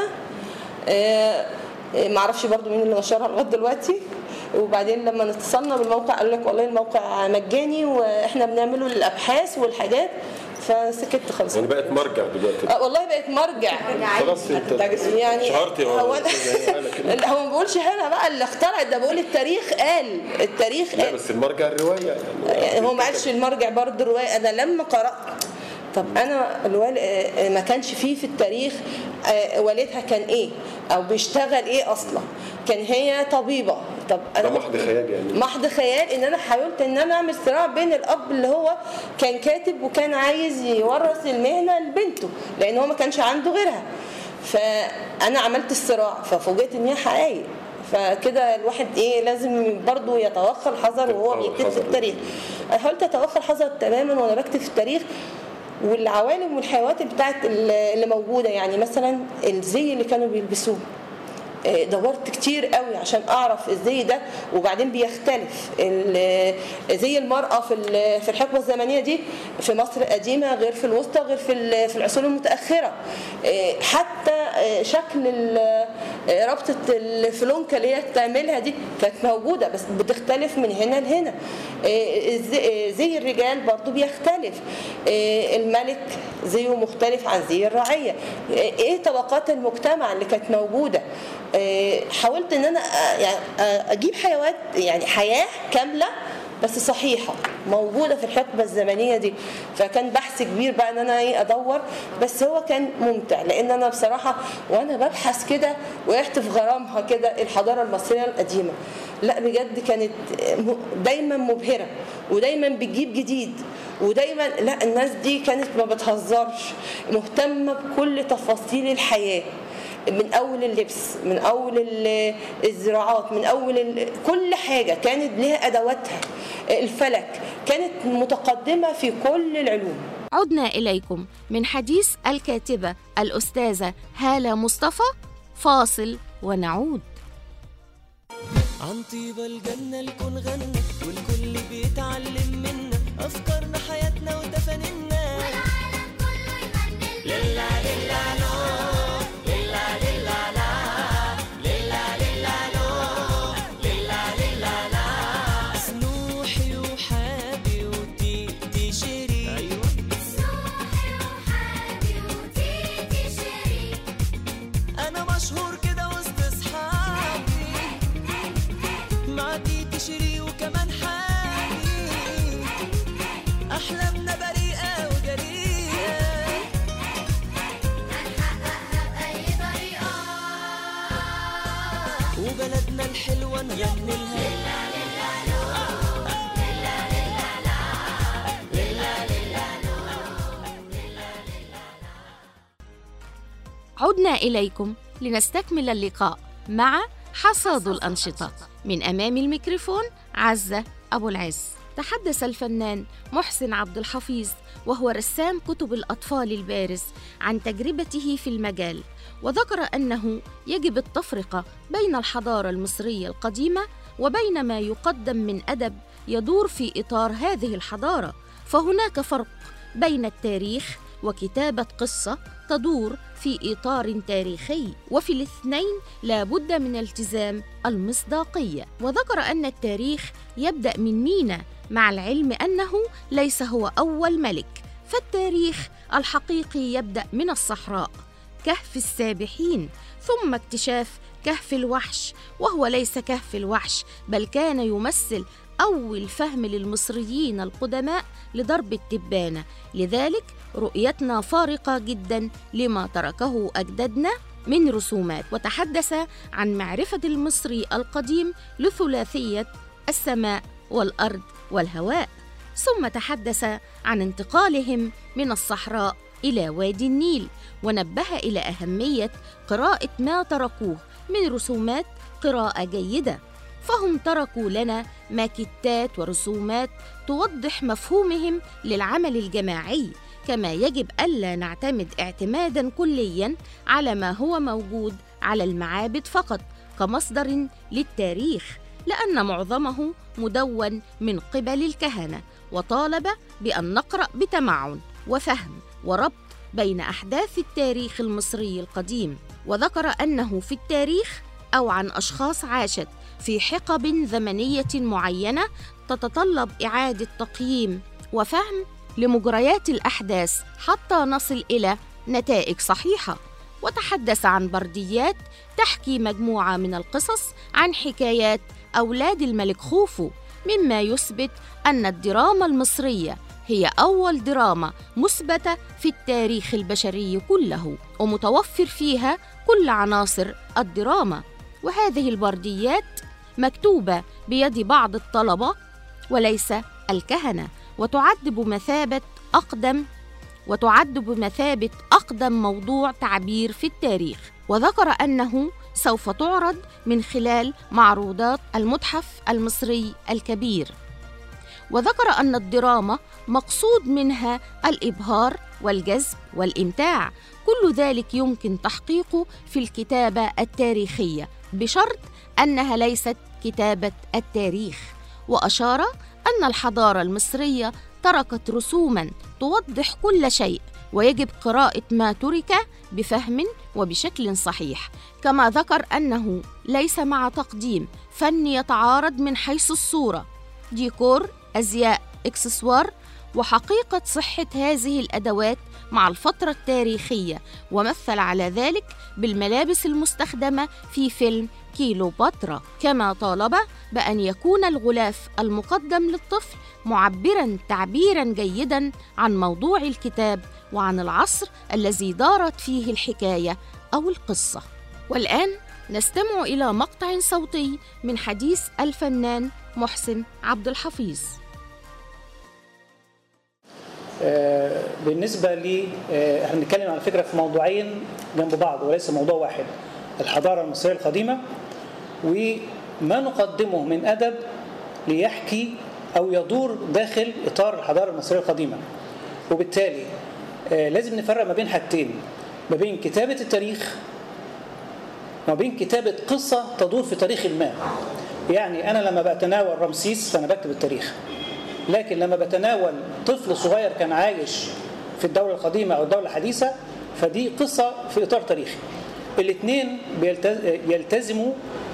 آه، آه، معرفش برضو مين اللي نشرها لغايه دلوقتي وبعدين لما اتصلنا بالموقع قال لك والله الموقع مجاني واحنا بنعمله للابحاث والحاجات فسكت خالص يعني بقت مرجع دلوقتي آه، والله بقت مرجع خلاص انت يعني شهرتي هو أنا- أستاذة هانة كده. لا، هو ما بيقولش هنا بقى اللي اخترع ده بقول التاريخ قال التاريخ لا قال بس المرجع الروايه يعني يعني هو ما قالش المرجع برضه الروايه انا لما قرات طب انا الوال... آه، ما كانش فيه في التاريخ آه، والدها كان ايه او بيشتغل ايه اصلا كان هي طبيبه طب ده انا محض خيال يعني محض خيال ان انا حاولت ان انا اعمل صراع بين الاب اللي هو كان كاتب وكان عايز يورث المهنه لبنته لان هو ما كانش عنده غيرها فانا عملت الصراع ففوجئت ان هي حقائق فكده الواحد ايه لازم برضه يتوخى الحذر وهو آه، بيكتب في الحذر. التاريخ انا حاولت اتوخى الحذر تماما وانا بكتب في التاريخ والعوالم والحيوانات بتاعت اللي موجوده يعني مثلا الزي اللي كانوا بيلبسوه آه، دورت كتير قوي عشان اعرف الزي ده وبعدين بيختلف ال- زي المراه في ال- في الحقبه الزمنيه دي في مصر القديمه غير في الوسطى غير في ال- في العصور المتاخره آه، حتى آه، شكل ال- آه، ربطه الفلونكه اللي هي بتعملها دي كانت موجوده بس بتختلف من هنا لهنا آه، الزي- آه، زي الرجال برضو بيختلف آه، الملك زيه مختلف عن زي الرعيه آه، ايه طبقات المجتمع اللي كانت موجوده آه، حاولت ان انا آه، يعني آه، اجيب حيوات يعني حياه كامله بس صحيحه موجوده في الحقبه الزمنيه دي فكان بحث كبير بقى ان انا ايه ادور بس هو كان ممتع لان انا بصراحه وانا ببحث كده وقعت في غرامها كده الحضاره المصريه القديمه لا بجد كانت م- دايما مبهره ودايما بتجيب جديد ودايما لا الناس دي كانت ما بتهزرش مهتمه بكل تفاصيل الحياه من اول اللبس من اول ال- الزراعات من اول ال- كل حاجه كانت لها ادواتها الفلك كانت متقدمه في كل العلوم عدنا إليكم من حديث الكاتبة الأستاذة هالة مصطفى فاصل ونعود عن طيبة الجنة الكون غنى والكل بيتعلم منا أفكارنا حياتنا وتفانينا لله لله لو لله لله لا لله لله لو لله لله لا سنوحي وحابي وتيتي شيري أيوة أنا مشهور كده وسط أصحابي مع تيتي شيري وكمان حالي أحلامنا بريئة وجريئة وبلدنا الحلوة نغني لها عدنا إليكم لنستكمل اللقاء مع حصاد الأنشطة من أمام الميكروفون عزة أبو العز تحدث الفنان محسن عبد الحفيظ وهو رسام كتب الأطفال البارز عن تجربته في المجال وذكر أنه يجب التفرقة بين الحضارة المصرية القديمة وبين ما يقدم من أدب يدور في إطار هذه الحضارة فهناك فرق بين التاريخ وكتابة قصة تدور في إطار تاريخي وفي الاثنين لا بد من التزام المصداقية وذكر أن التاريخ يبدأ من مينا مع العلم أنه ليس هو أول ملك فالتاريخ الحقيقي يبدأ من الصحراء كهف السابحين ثم اكتشاف كهف الوحش وهو ليس كهف الوحش بل كان يمثل أول فهم للمصريين القدماء لضرب التبانة لذلك رؤيتنا فارقة جدا لما تركه أجدادنا من رسومات وتحدث عن معرفة المصري القديم لثلاثية السماء والأرض والهواء ثم تحدث عن انتقالهم من الصحراء إلى وادي النيل ونبه إلى أهمية قراءة ما تركوه من رسومات قراءة جيدة فهم تركوا لنا ماكتات ورسومات توضح مفهومهم للعمل الجماعي كما يجب الا نعتمد اعتمادا كليا على ما هو موجود على المعابد فقط كمصدر للتاريخ لان معظمه مدون من قبل الكهنه وطالب بان نقرا بتمعن وفهم وربط بين احداث التاريخ المصري القديم وذكر انه في التاريخ او عن اشخاص عاشت في حقب زمنيه معينه تتطلب اعاده تقييم وفهم لمجريات الاحداث حتى نصل الى نتائج صحيحه وتحدث عن برديات تحكي مجموعه من القصص عن حكايات اولاد الملك خوفو مما يثبت ان الدراما المصريه هي اول دراما مثبته في التاريخ البشري كله ومتوفر فيها كل عناصر الدراما وهذه البرديات مكتوبة بيد بعض الطلبة وليس الكهنة وتعد بمثابة أقدم وتعد بمثابة أقدم موضوع تعبير في التاريخ وذكر أنه سوف تعرض من خلال معروضات المتحف المصري الكبير وذكر أن الدراما مقصود منها الإبهار والجذب والإمتاع كل ذلك يمكن تحقيقه في الكتابة التاريخية بشرط أنها ليست كتابة التاريخ وأشار أن الحضارة المصرية تركت رسوما توضح كل شيء ويجب قراءة ما ترك بفهم وبشكل صحيح كما ذكر أنه ليس مع تقديم فن يتعارض من حيث الصورة ديكور أزياء إكسسوار وحقيقة صحة هذه الأدوات مع الفترة التاريخية ومثل على ذلك بالملابس المستخدمة في فيلم كيلوباترا كما طالب بأن يكون الغلاف المقدم للطفل معبرا تعبيرا جيدا عن موضوع الكتاب وعن العصر الذي دارت فيه الحكاية أو القصة والآن نستمع إلى مقطع صوتي من حديث الفنان محسن عبد الحفيظ آه، بالنسبة لي آه، احنا بنتكلم على فكرة في موضوعين جنب بعض وليس موضوع واحد الحضارة المصرية القديمة وما نقدمه من أدب ليحكي أو يدور داخل إطار الحضارة المصرية القديمة وبالتالي آه، لازم نفرق ما بين حاجتين ما بين كتابة التاريخ وما بين كتابة قصة تدور في تاريخ ما يعني أنا لما بتناول رمسيس فأنا بكتب التاريخ لكن لما بتناول طفل صغير كان عايش في الدولة القديمة أو الدولة الحديثة فدي قصة في إطار تاريخي الاثنين بيلتز- يلتزموا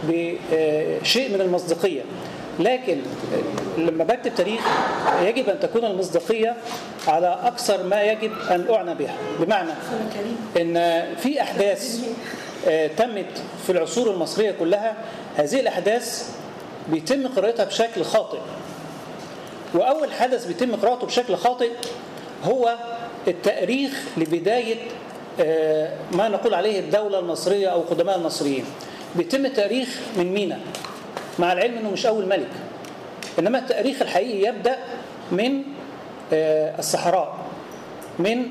بشيء من المصداقية لكن لما بكتب تاريخ يجب أن تكون المصداقية على أكثر ما يجب أن أعنى بها بمعنى أن في أحداث آه، تمت في العصور المصرية كلها هذه الأحداث بيتم قراءتها بشكل خاطئ وأول حدث بيتم قراءته بشكل خاطئ هو التأريخ لبداية آه، ما نقول عليه الدولة المصرية أو قدماء المصريين بيتم التأريخ من مينا مع العلم أنه مش أول ملك إنما التأريخ الحقيقي يبدأ من آه، الصحراء من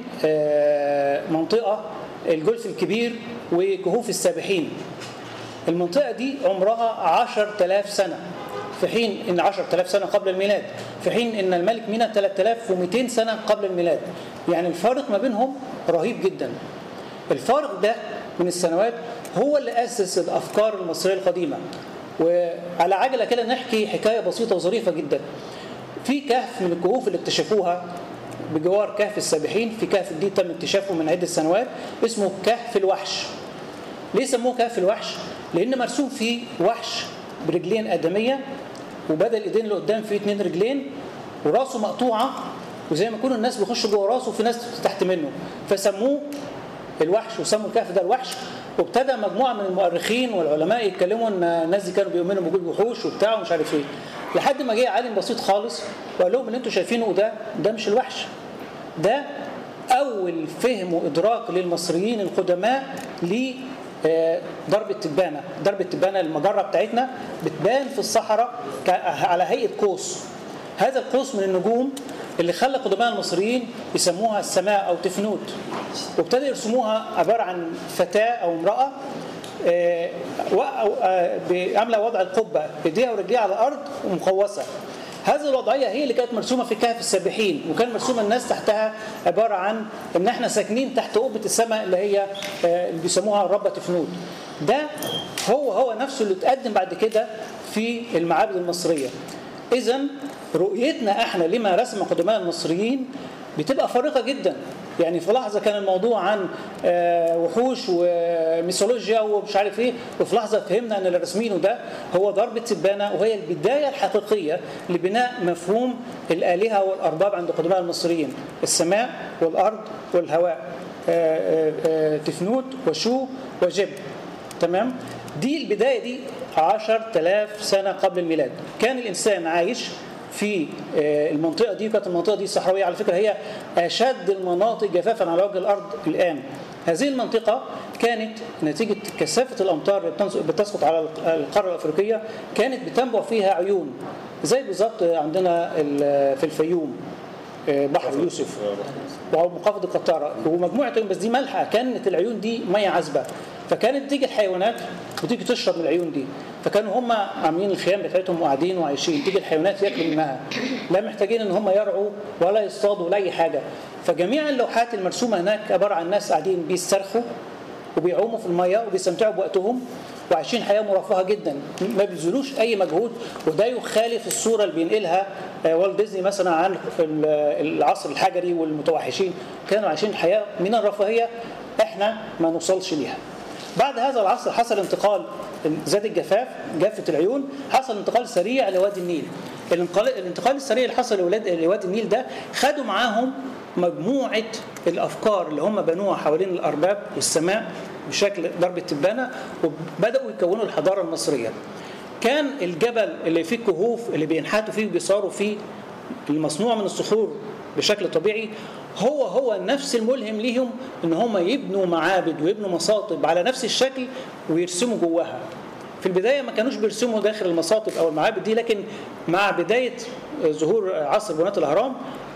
آه، منطقة الجولف الكبير وكهوف السابحين المنطقة دي عمرها عشر تلاف سنة في حين ان 10000 سنه قبل الميلاد في حين ان الملك مينا 3200 سنه قبل الميلاد يعني الفارق ما بينهم رهيب جدا الفارق ده من السنوات هو اللي اسس الافكار المصريه القديمه وعلى عجله كده نحكي حكايه بسيطه وظريفه جدا في كهف من الكهوف اللي اكتشفوها بجوار كهف السابحين في كهف جديد تم اكتشافه من عده سنوات اسمه كهف الوحش ليه سموه كهف الوحش؟ لأن مرسوم فيه وحش برجلين آدمية وبدل الإيدين اللي قدام فيه اتنين رجلين وراسه مقطوعة وزي ما يكونوا الناس بيخشوا جوه راسه وفي ناس تحت منه فسموه الوحش وسموا الكهف ده الوحش وابتدى مجموعة من المؤرخين والعلماء يتكلموا ان الناس دي كانوا بيؤمنوا بوجود وحوش وبتاع ومش عارف ايه لحد ما جه عالم بسيط خالص وقال لهم اللي انتوا شايفينه ده ده مش الوحش ده أول فهم وإدراك للمصريين القدماء ل آه، ضرب التبانة ضرب التبانة المجرة بتاعتنا بتبان في الصحراء ك- على هيئة قوس هذا القوس من النجوم اللي خلى قدماء المصريين يسموها السماء أو تفنوت وابتدوا يرسموها عبارة عن فتاة أو امرأة آه، وقعوا، آه، عاملة وضع القبة ايديها ورجليها على الأرض ومقوسة هذه الوضعيه هي اللي كانت مرسومه في كهف السابحين وكان مرسومه الناس تحتها عباره عن ان احنا ساكنين تحت قبه السماء اللي هي آه، اللي بيسموها ربة فنود ده هو هو نفسه اللي اتقدم بعد كده في المعابد المصريه اذا رؤيتنا احنا لما رسم قدماء المصريين بتبقى فارقه جدا يعني في لحظه كان الموضوع عن آه، وحوش وميثولوجيا ومش عارف ايه وفي لحظه فهمنا ان اللي راسمينه ده هو ضرب التبانه وهي البدايه الحقيقيه لبناء مفهوم الالهه والارباب عند قدماء المصريين السماء والارض والهواء آه، آه، آه، تفنوت وشو وجب تمام دي البدايه دي 10000 سنه قبل الميلاد كان الانسان عايش في آه، المنطقه دي كانت المنطقه دي صحراويه على فكره هي اشد المناطق جفافا على وجه الارض الان هذه المنطقة كانت نتيجة كثافة الأمطار اللي بتنس- بتسقط على القارة الأفريقية كانت بتنبع فيها عيون زي بالظبط عندنا ال- في الفيوم آه، بحر يوسف ومنخفض القطارة ومجموعة عيون بس دي مالحة كانت العيون دي مية عذبة فكانت تيجي الحيوانات وتيجي تشرب من العيون دي فكانوا هم عاملين الخيام بتاعتهم وقاعدين وعايشين تيجي الحيوانات ياكلوا منها لا محتاجين ان هم يرعوا ولا يصطادوا ولا اي حاجه فجميع اللوحات المرسومه هناك عباره عن ناس قاعدين بيسترخوا وبيعوموا في الميه وبيستمتعوا بوقتهم وعايشين حياه مرفهه جدا ما بيبذلوش اي مجهود وده يخالف الصوره اللي بينقلها آه، والت ديزني مثلا عن ال- العصر الحجري والمتوحشين كانوا عايشين حياه من الرفاهيه احنا ما نوصلش ليها بعد هذا العصر حصل انتقال زاد الجفاف جافة العيون حصل انتقال سريع لوادي النيل الانقال- الانتقال السريع اللي حصل لولاد- لوادي النيل ده خدوا معاهم مجموعة الأفكار اللي هم بنوها حوالين الأرباب والسماء بشكل ضرب التبانة وبدأوا يكونوا الحضارة المصرية كان الجبل اللي فيه الكهوف اللي بينحتوا فيه وبيصاروا فيه المصنوع من الصخور بشكل طبيعي هو هو نفس الملهم ليهم ان هم يبنوا معابد ويبنوا مصاطب على نفس الشكل ويرسموا جواها في البدايه ما كانوش بيرسموا داخل المصاطب او المعابد دي لكن مع بدايه ظهور عصر بناة الاهرام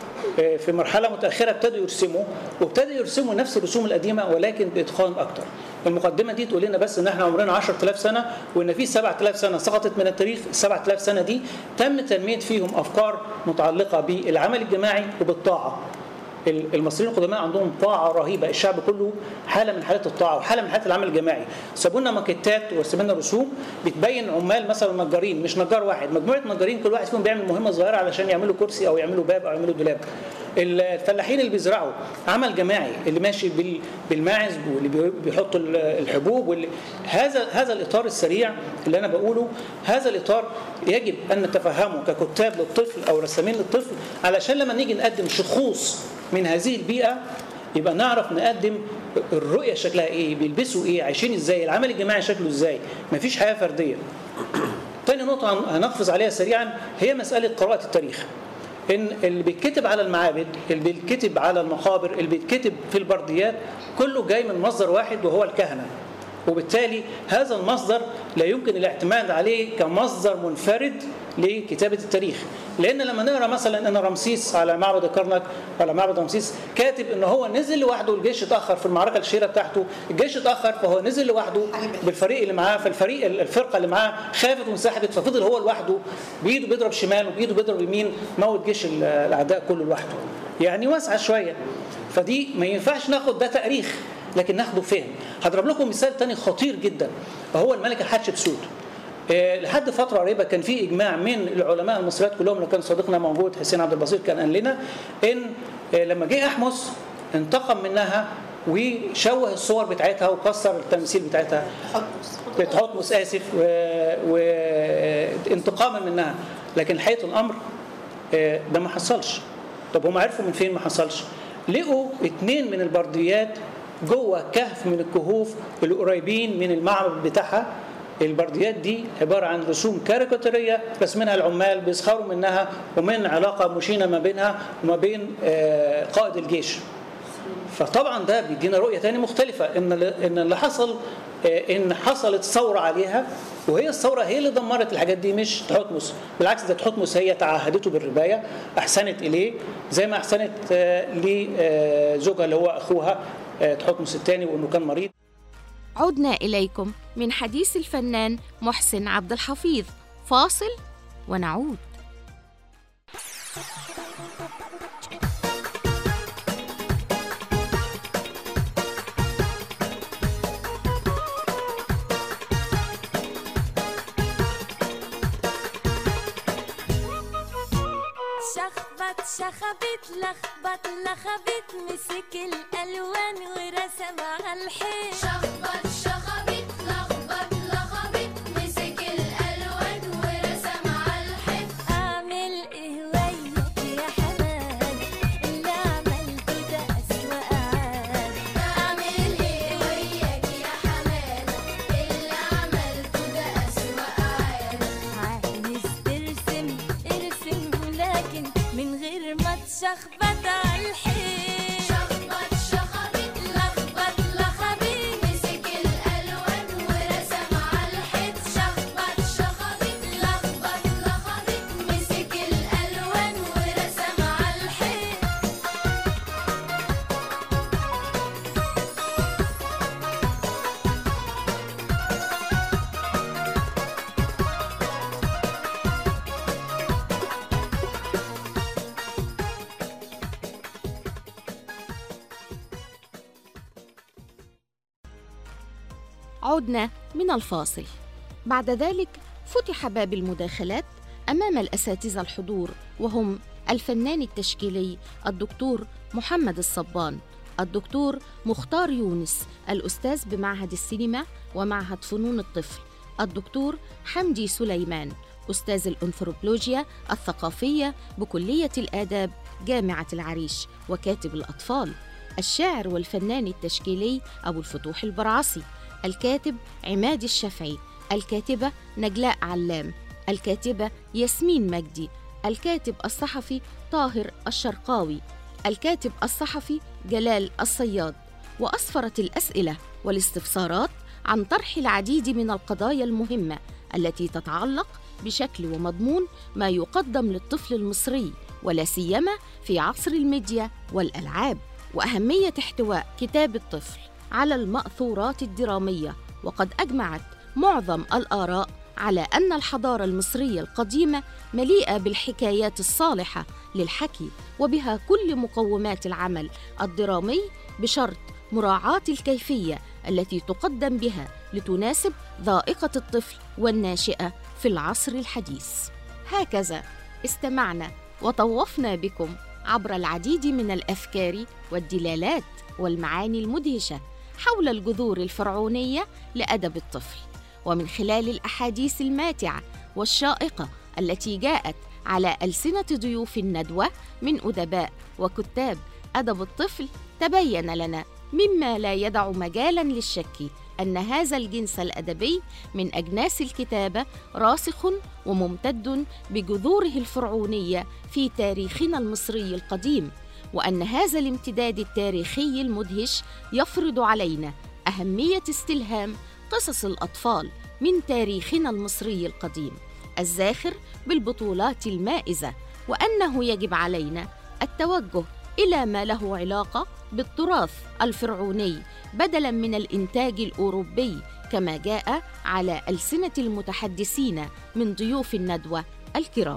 في مرحله متاخره ابتدوا يرسموا وابتدوا يرسموا نفس الرسوم القديمه ولكن باتقان اكتر المقدمه دي تقول لنا بس ان احنا عمرنا 10000 سنه وان في 7000 سنه سقطت من التاريخ ال 7000 سنه دي تم تنميه فيهم افكار متعلقه بالعمل الجماعي وبالطاعه المصريين القدماء عندهم طاعه رهيبه الشعب كله حاله من حالات الطاعه وحاله من حالات العمل الجماعي سابوا لنا ماكيتات وسابوا لنا رسوم بتبين عمال مثلا نجارين مش نجار واحد مجموعه نجارين كل واحد فيهم بيعمل مهمه صغيره علشان يعملوا كرسي او يعملوا باب او يعملوا دولاب الفلاحين اللي بيزرعوا عمل جماعي اللي ماشي بال- بالماعز واللي بي- بيحطوا ال- الحبوب واللي هذا هذا الاطار السريع اللي انا بقوله هذا الاطار يجب ان نتفهمه ككتاب للطفل او رسامين للطفل علشان لما نيجي نقدم شخوص من هذه البيئه يبقى نعرف نقدم الرؤيه شكلها ايه بيلبسوا ايه عايشين ازاي العمل الجماعي شكله ازاي مفيش حياه فرديه تاني نقطة هن- هنقفز عليها سريعا هي مسألة قراءة التاريخ. إن اللي بيتكتب على المعابد، اللي بيتكتب على المقابر، اللي بيتكتب في البرديات كله جاي من مصدر واحد وهو الكهنة. وبالتالي هذا المصدر لا يمكن الاعتماد عليه كمصدر منفرد لكتابة التاريخ لأن لما نقرأ مثلا أن رمسيس على معبد الكرنك ولا معبد رمسيس كاتب أن هو نزل لوحده الجيش اتأخر في المعركة الشهيرة بتاعته الجيش اتأخر فهو نزل لوحده بالفريق اللي معاه فالفريق الفرقة اللي معاه خافت وانسحبت ففضل هو لوحده بإيده بيضرب شمال وبإيده بيضرب يمين موت جيش الأعداء كله لوحده يعني واسعة شوية فدي ما ينفعش ناخد ده تاريخ لكن ناخده فهم هضرب لكم مثال تاني خطير جدا وهو الملكة حتشبسوت آه، لحد فتره قريبه كان في اجماع من العلماء المصريات كلهم لو كان صديقنا موجود حسين عبد الباسط كان قال لنا ان آه، لما جه احمس انتقم منها وشوه الصور بتاعتها وكسر التمثيل بتاعتها تحتمس اسف وانتقاما منها لكن حقيقه الامر آه، ده ما حصلش طب هم عرفوا من فين ما حصلش لقوا اتنين من البرديات جوه كهف من الكهوف القريبين من المعبد بتاعها البرديات دي عباره عن رسوم كاريكاتيريه رسمينها العمال بيسخروا منها ومن علاقه مشينه ما بينها وما بين آه، قائد الجيش فطبعا ده بيدينا رؤيه تاني مختلفه ان ان اللي حصل آه، ان حصلت ثوره عليها وهي الثوره هي اللي دمرت الحاجات دي مش تحتمس بالعكس ده تحتمس هي تعهدته بالربايه احسنت اليه زي ما احسنت آه، لزوجها اللي هو اخوها آه، تحتمس الثاني وانه كان مريض عدنا إليكم من حديث الفنان محسن عبد الحفيظ فاصل ونعود شخبط شخبت لخبط لخبت مسك الالوان ورسم على الحيط شخبط شخبت لخبط لخبط مسك الالوان ورسم على الحيط اعمل ايه وياك يا حماد اللي عملته ده اسوأ عاد اعمل ايه وياك يا حماد اللي عملته ده اسوأ عاد عايز ترسم ارسم لكن من غير ما تشخبط على الحيط شخبط شخبط لخبط عدنا من الفاصل بعد ذلك فتح باب المداخلات امام الاساتذه الحضور وهم الفنان التشكيلي الدكتور محمد الصبان الدكتور مختار يونس الاستاذ بمعهد السينما ومعهد فنون الطفل الدكتور حمدي سليمان استاذ الانثروبولوجيا الثقافيه بكليه الاداب جامعه العريش وكاتب الاطفال الشاعر والفنان التشكيلي ابو الفتوح البرعصي الكاتب عماد الشافعي الكاتبه نجلاء علام الكاتبه ياسمين مجدي الكاتب الصحفي طاهر الشرقاوي الكاتب الصحفي جلال الصياد واسفرت الاسئله والاستفسارات عن طرح العديد من القضايا المهمه التي تتعلق بشكل ومضمون ما يقدم للطفل المصري ولا سيما في عصر الميديا والالعاب واهميه احتواء كتاب الطفل على الماثورات الدراميه وقد اجمعت معظم الاراء على ان الحضاره المصريه القديمه مليئه بالحكايات الصالحه للحكي وبها كل مقومات العمل الدرامي بشرط مراعاه الكيفيه التي تقدم بها لتناسب ذائقه الطفل والناشئه في العصر الحديث هكذا استمعنا وطوفنا بكم عبر العديد من الافكار والدلالات والمعاني المدهشه حول الجذور الفرعونيه لادب الطفل ومن خلال الاحاديث الماتعه والشائقه التي جاءت على السنه ضيوف الندوه من ادباء وكتاب ادب الطفل تبين لنا مما لا يدع مجالا للشك ان هذا الجنس الادبي من اجناس الكتابه راسخ وممتد بجذوره الفرعونيه في تاريخنا المصري القديم وان هذا الامتداد التاريخي المدهش يفرض علينا اهميه استلهام قصص الاطفال من تاريخنا المصري القديم الزاخر بالبطولات المائزه وانه يجب علينا التوجه الى ما له علاقه بالتراث الفرعوني بدلا من الانتاج الاوروبي كما جاء على السنه المتحدثين من ضيوف الندوه الكرام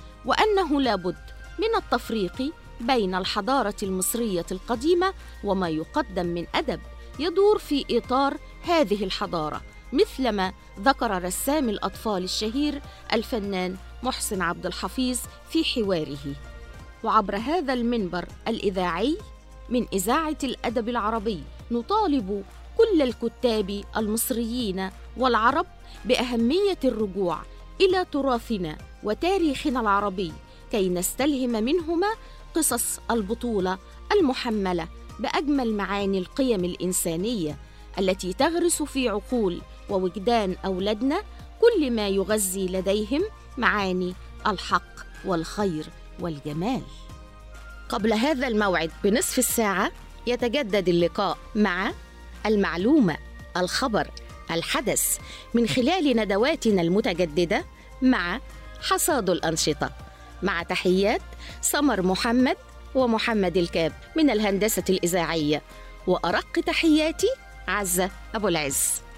وانه لابد من التفريق بين الحضاره المصريه القديمه وما يقدم من ادب يدور في اطار هذه الحضاره مثلما ذكر رسام الاطفال الشهير الفنان محسن عبد الحفيظ في حواره وعبر هذا المنبر الاذاعي من اذاعه الادب العربي نطالب كل الكتاب المصريين والعرب باهميه الرجوع الى تراثنا وتاريخنا العربي كي نستلهم منهما قصص البطوله المحمله باجمل معاني القيم الانسانيه التي تغرس في عقول ووجدان اولادنا كل ما يغذي لديهم معاني الحق والخير والجمال قبل هذا الموعد بنصف الساعه يتجدد اللقاء مع المعلومه الخبر الحدث من خلال ندواتنا المتجدده مع حصاد الانشطه مع تحيات سمر محمد ومحمد الكاب من الهندسه الاذاعيه وارق تحياتي عزه ابو العز